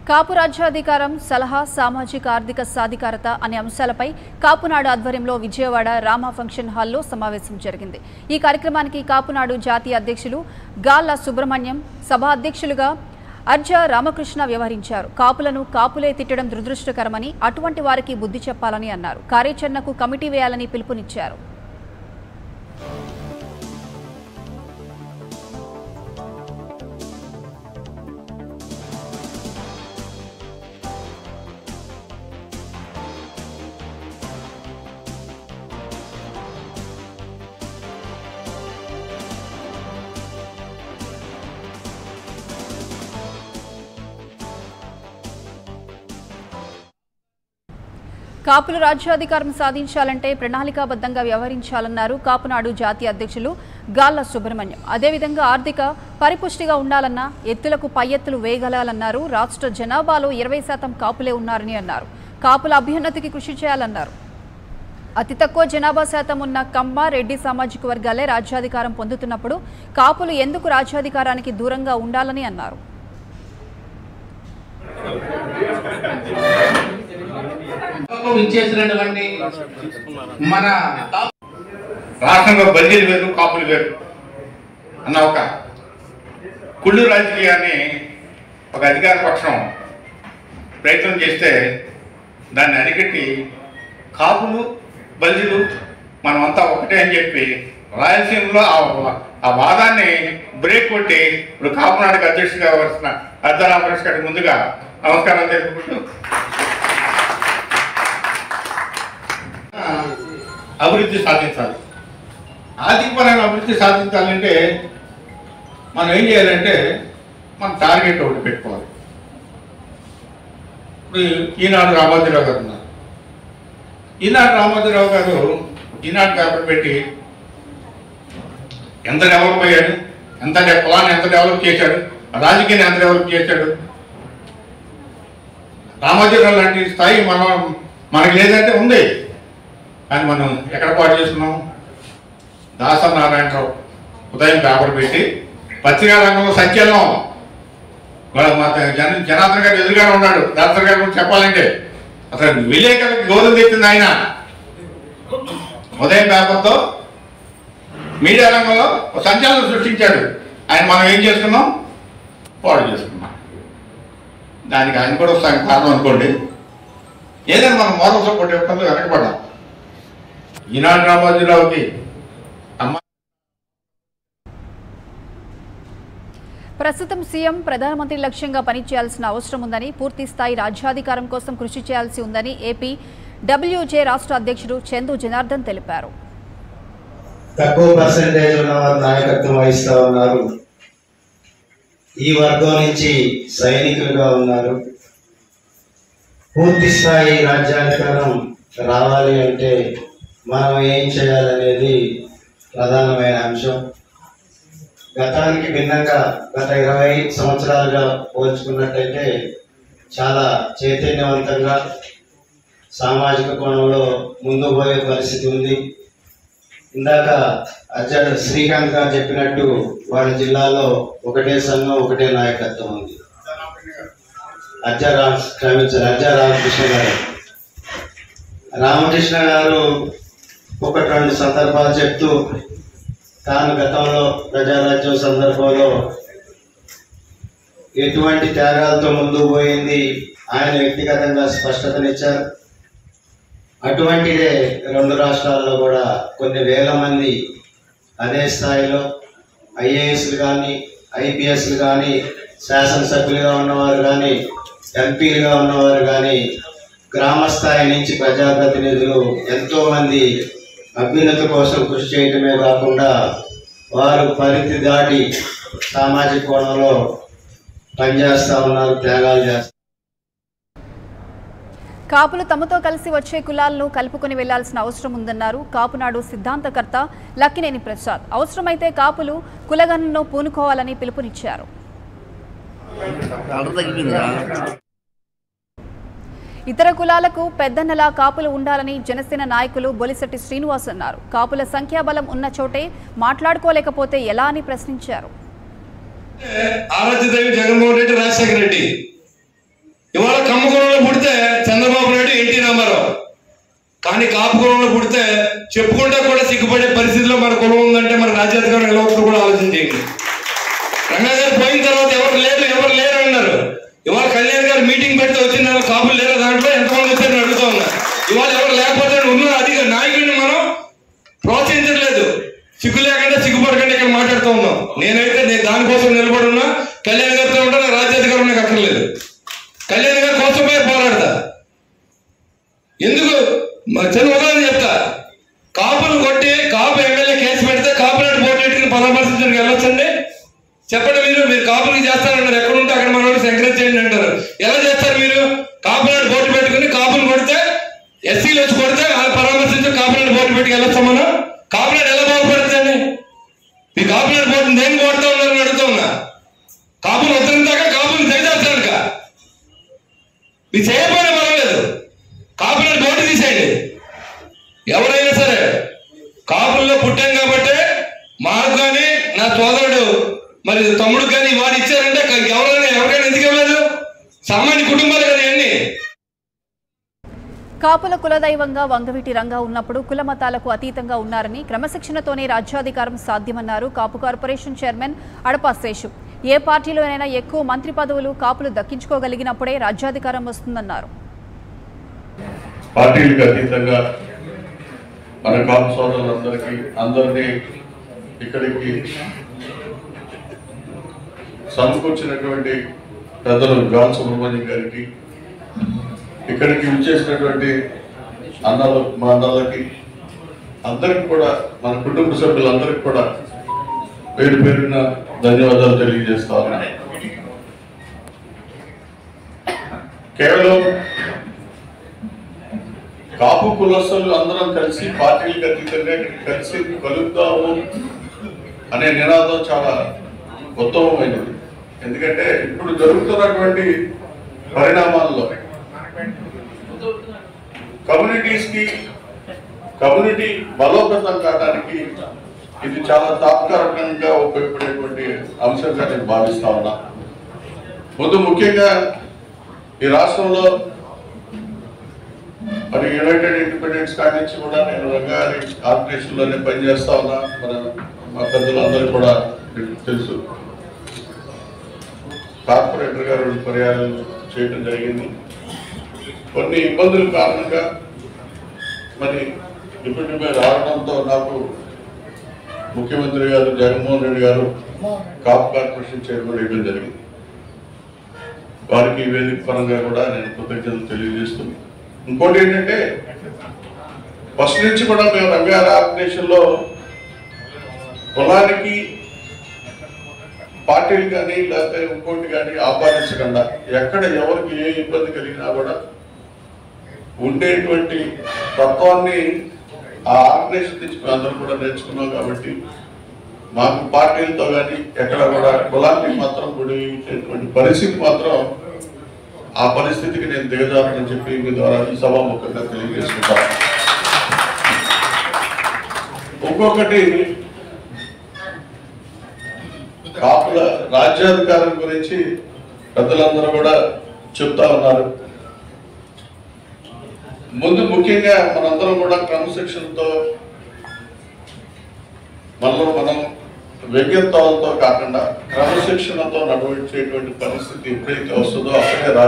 కాపు రాజ్యాధికారం సలహా సామాజిక ఆర్థిక సాధికారత అనే అంశాలపై కాపునాడు ఆధ్వర్యంలో విజయవాడ రామా ఫంక్షన్ హాల్లో సమావేశం జరిగింది ఈ కార్యక్రమానికి కాపునాడు జాతీయ అధ్యక్షులు గాల్ల సుబ్రహ్మణ్యం సభా అధ్యక్షులుగా అర్జా రామకృష్ణ వ్యవహరించారు కాపులను కాపులే తిట్టడం దురదృష్టకరమని అటువంటి వారికి బుద్ధి చెప్పాలని అన్నారు కార్యాచరణకు కమిటీ వేయాలని పిలుపునిచ్చారు కాపులు రాజ్యాధికారం సాధించాలంటే ప్రణాళికాబద్ధంగా వ్యవహరించాలన్నారు కాపునాడు జాతీయ అధ్యక్షులు గాల్ల సుబ్రహ్మణ్యం అదేవిధంగా ఆర్థిక పరిపుష్టిగా ఉండాలన్నా ఎత్తులకు పై ఎత్తులు వేయగలాలన్నారు రాష్ట్ర జనాభాలో ఇరవై శాతం కాపులే ఉన్నారని అన్నారు కాపుల అభ్యున్నతికి కృషి చేయాలన్నారు అతి తక్కువ జనాభా శాతం ఉన్న కమ్మ రెడ్డి సామాజిక వర్గాలే రాజ్యాధికారం పొందుతున్నప్పుడు కాపులు ఎందుకు రాజ్యాధికారానికి దూరంగా ఉండాలని అన్నారు ప్రభుత్వం ఇచ్చేసినటువంటి మన రాష్ట్రంలో బల్జీలు వేరు కాపులు వేరు అన్న ఒక కుళ్ళు రాజకీయాన్ని ఒక అధికార పక్షం ప్రయత్నం చేస్తే దాన్ని అరికట్టి కాపులు బల్జీలు మనమంతా ఒకటే అని చెప్పి రాయలసీమలో ఆ- ఆ వాదాన్ని బ్రేక్ కొట్టి ఇప్పుడు కాపునాడుకు అధ్యక్షుడిగా వస్తున్న అర్ధరామకృష్ణ గారికి ముందుగా నమస్కారం తెలుపుకుంటూ అభివృద్ధి సాధించాలి ఆర్థికపరమైన అభివృద్ధి సాధించాలంటే మనం ఏం చేయాలంటే మన టార్గెట్ ఒకటి పెట్టుకోవాలి ఇప్పుడు ఈనాడు రామోజీరావు గారు ఉన్నారు ఈనాడు రామోజీరావు గారు ఈనాడు పేపర్ పెట్టి ఎంత డెవలప్ అయ్యాడు ఎంత డె- కులాన్ని ఎంత డెవలప్ చేశాడు రాజకీయాన్ని ఎంత డెవలప్ చేశాడు రామోజీరావు లాంటి స్థాయి మనం మనకి లేదంటే ఉంది కానీ మనం ఎక్కడ పాటు చేస్తున్నాం దాస నారాయణరావు ఉదయం పేపర్ పెట్టి పత్రికా రంగంలో సంచలనం వాళ్ళ మా జన జనార్దన్ గారు ఎదురుగానే ఉన్నాడు దాసర్ గారి గురించి చెప్పాలంటే అసలు విలేకరులకు గౌరవం తెచ్చింది ఆయన ఉదయం పేపర్తో మీడియా రంగంలో ఒక సంచలనం సృష్టించాడు ఆయన మనం ఏం చేసుకున్నాం పాడు చేసుకున్నాం దానికి ఆయన కూడా ఒక కారణం అనుకోండి ఏదైనా మనం మోరల్ సపోర్ట్ ఇవ్వడంలో వెనకబడ్డాం ఈనాడు రామోజీరావుకి అమ్మ ప్రస్తుతం సీఎం ప్రధానమంత్రి లక్ష్యంగా పనిచేయాల్సిన అవసరం ఉందని పూర్తి స్థాయి రాజ్యాధికారం కోసం కృషి చేయాల్సి ఉందని ఏపీ డబ్ల్యూజే రాష్ట్ర అధ్యక్షుడు చందు జనార్దన్ తెలిపారు తక్కువ పర్సెంటేజ్ ఉన్న వారు నాయకత్వం వహిస్తా ఉన్నారు ఈ వర్గం నుంచి సైనికులుగా ఉన్నారు పూర్తి స్థాయి రాజ్యాధికారం రావాలి అంటే మనం ఏం చేయాలనేది ప్రధానమైన అంశం గతానికి భిన్నంగా గత ఇరవై సంవత్సరాలుగా పోల్చుకున్నట్టయితే చాలా చైతన్యవంతంగా సామాజిక కోణంలో ముందు పోయే పరిస్థితి ఉంది ఇందాక అజ్జడ్ శ్రీకాంత్ గారు చెప్పినట్టు వాళ్ళ జిల్లాలో ఒకటే సంఘం ఒకటే నాయకత్వం ఉంది అజ్జ రామ్ క్షమించారు అజ్జ రామకృష్ణ గారు రామకృష్ణ గారు ఒకటి రెండు సందర్భాలు చెప్తూ తాను గతంలో ప్రజారాజ్యం సందర్భంలో ఎటువంటి త్యాగాలతో ముందుకు పోయింది ఆయన వ్యక్తిగతంగా స్పష్టతనిచ్చారు అటువంటిదే రెండు రాష్ట్రాల్లో కూడా కొన్ని వేల మంది అదే స్థాయిలో ఐఏఎస్లు కానీ ఐపీఎస్లు కానీ శాసనసభ్యులుగా ఉన్నవారు కానీ ఎంపీలుగా ఉన్నవారు కానీ గ్రామ స్థాయి నుంచి ప్రజాప్రతినిధులు ఎంతో మంది అభ్యున్నతి కోసం కృషి చేయటమే కాకుండా వారు పరిధి దాటి సామాజిక కోణంలో పనిచేస్తూ ఉన్నారు త్యాగాలు చేస్తారు కాపులు తమతో కలిసి వచ్చే కులాలను కలుపుకొని వెళ్లాల్సిన అవసరం ఉందన్నారు కాపునాడు సిద్ధాంతకర్త లక్కినేని ప్రసాద్ అవసరమైతే కాపులు కులగణను పూనుకోవాలని పిలుపునిచ్చారు ఇతర కులాలకు పెద్దన్నలా కాపులు ఉండాలని జనసేన నాయకులు బొలిశెట్టి శ్రీనివాస్ అన్నారు కాపుల సంఖ్యాబలం ఉన్న చోటే మాట్లాడుకోలేకపోతే ఎలా అని ప్రశ్నించారు ఆరాధ్య దేవి జగన్మోహన్ రెడ్డి రాజశేఖర రెడ్డి ఇవాళ కమ్మకులంలో పుడితే చంద్రబాబు నాయుడు ఎన్టీ రామారావు కానీ కాపు కులంలో పుడితే చెప్పుకుంటే కూడా సిగ్గుపడే పరిస్థితిలో మన కులం ఉందంటే మన రాజ్యాధికారం ఎలా అవుతుందో కూడా ఆలోచించేయండి రంగా గారు పోయిన తర్వాత ఎవరు లేరు ఎవరు లేరు అన్నారు ఇవాళ కళ్యాణ్ గారు మీటింగ్ పెడితే వచ్చిన వాళ్ళు కాపులు లేరు దాంట్లో ఎంతమంది వచ్చారని అడుగుతా ఉన్నా ఇవాళ ఎవరు లేకపోతే ఉన్న అధిక నాయకుడిని మనం ప్రోత్సహించట్లేదు సిగ్గు లేకుండా సిగ్గుపడకుండా ఇక్కడ మాట్లాడుతూ ఉన్నాం నేనైతే నేను దానికోసం నిలబడి ఉన్నా కళ్యాణ్ గారితో ఉంటా నాకు రాజ్యాధికారం నాకు అక్కర్లేదు కళ్యాణ్ గారి కోసమే పోరాడతా ఎందుకు మా చిన్న ఉదాహరణ చెప్తా కాపులు కొట్టి కాపు ఎమ్మెల్యే కేసు పెడితే కాపునాడు పోటీ పెట్టుకుని పరామర్శించడానికి వెళ్ళొచ్చండి చెప్పండి మీరు మీరు కాపులకి చేస్తారన్నారు ఎక్కడ ఉంటే అక్కడ మన వాళ్ళు ఎంకరేజ్ చేయండి అంటారు ఎలా చేస్తారు మీరు కాపునాడు పోటీ పెట్టుకుని కాపులు కొడితే ఎస్సీలు వచ్చి కొడితే వాళ్ళు పరామర్శించి కాపునాడు పోటీ పెట్టుకు వెళ్ళొస్తాం మనం కాపునాడు ఎలా బాగుపడుతుందండి మీ కాపునాడు పోటీ దేనికి కొడతా ఉన్నారని అడుగుతా ఉన్నా కాపులు వద్దరిందాక కాపులు దయచేస్తానుక మీ చేయకపోయినా పర్వాలేదు కాపులను బోటు తీసేయండి ఎవరైనా సరే కాపుల్లో పుట్టాం కాబట్టి మాకు కానీ నా సోదరుడు మరి తమ్ముడు కానీ వాడు ఇచ్చారంటే ఎవరైనా ఎవరికైనా ఎందుకు ఇవ్వలేదు సామాన్య కుటుంబాలు కదా ఇవన్నీ కాపుల కులదైవంగా వంగవీటి రంగా ఉన్నప్పుడు కుల మతాలకు అతీతంగా ఉన్నారని క్రమశిక్షణతోనే రాజ్యాధికారం సాధ్యమన్నారు కాపు కార్పొరేషన్ చైర్మన్ అడపా శేషు ఏ పార్టీలోనైనా ఎక్కువ మంత్రి పదవులు కాపులు దక్కించుకోగలిగినప్పుడే రాజ్యాధికారం వస్తుందన్నారు పార్టీలకు అతీతంగా మన కాపు సోదరులందరికీ అందరినీ ఇక్కడికి సమకూర్చినటువంటి పెద్దలు గాల్ సుబ్రహ్మణ్యం గారికి ఇక్కడికి విచ్చేసినటువంటి అన్నలు మా అన్నలకి అందరికి కూడా మన కుటుంబ సభ్యులందరికీ కూడా పేరు పేరున ధన్యవాదాలు తెలియజేస్తా ఉన్నాను కేవలం కాపు కులస్తులు అందరం కలిసి పార్టీలకు అతీతంగా ఇక్కడికి కలిసి కలుద్దాము అనే నినాదం చాలా ఉత్తమమైనది ఎందుకంటే ఇప్పుడు జరుగుతున్నటువంటి పరిణామాల్లో కమ్యూనిటీస్ కి కమ్యూనిటీ బలోపేతం కావడానికి ఇది చాలా తాత్కాలికంగా ఉపయోగపడేటువంటి అంశంగా నేను భావిస్తా ఉన్నా ముందు ముఖ్యంగా ఈ రాష్ట్రంలో మరి యునైటెడ్ ఇండిపెండెన్స్ కాడి నుంచి కూడా నేను రంగారి ఆర్గనైజేషన్ లోనే పనిచేస్తా ఉన్నా మన మా పెద్దలందరూ కూడా మీకు తెలుసు కార్పొరేటర్ గారు రెండు పర్యాలు చేయడం జరిగింది కొన్ని ఇబ్బందుల కారణంగా మరి డిప్యూటీ మేయర్ రావడంతో నాకు ముఖ్యమంత్రి గారు జగన్మోహన్ రెడ్డి గారు కాప్ కార్పొరేషన్ చైర్మన్ వేయడం జరిగింది వారికి ఈ వేదిక పరంగా కూడా నేను కృతజ్ఞతలు తెలియజేస్తున్నాను ఇంకోటి ఏంటంటే ఫస్ట్ నుంచి కూడా మేము రంగారు ఆర్గనైజేషన్ లో కులానికి పార్టీలు కానీ లేకపోతే ఇంకోటి కానీ ఆపాదించకుండా ఎక్కడ ఎవరికి ఏ ఇబ్బంది కలిగినా కూడా ఉండేటువంటి తత్వాన్ని ఆ ఆర్గనైజేషన్ నుంచి మేము అందరం కూడా నేర్చుకున్నాం కాబట్టి మాకు పార్టీలతో కానీ ఎక్కడ కూడా కులానికి మాత్రం గుడిచేటువంటి పరిస్థితి మాత్రం ఆ పరిస్థితికి నేను దిగజారని చెప్పి మీ ద్వారా ఈ సభాముఖంగా తెలియజేసుకుంటాను ఇంకొకటి కాపుల రాజ్యాధికారం గురించి పెద్దలందరూ కూడా చెప్తా ఉన్నారు ముందు ముఖ్యంగా మనందరం కూడా క్రమశిక్షణతో మనలో మనం వ్యగ్యత్వాలతో కాకుండా క్రమశిక్షణతో నడిచేటువంటి పరిస్థితి ఎప్పుడైతే వస్తుందో అప్పుడే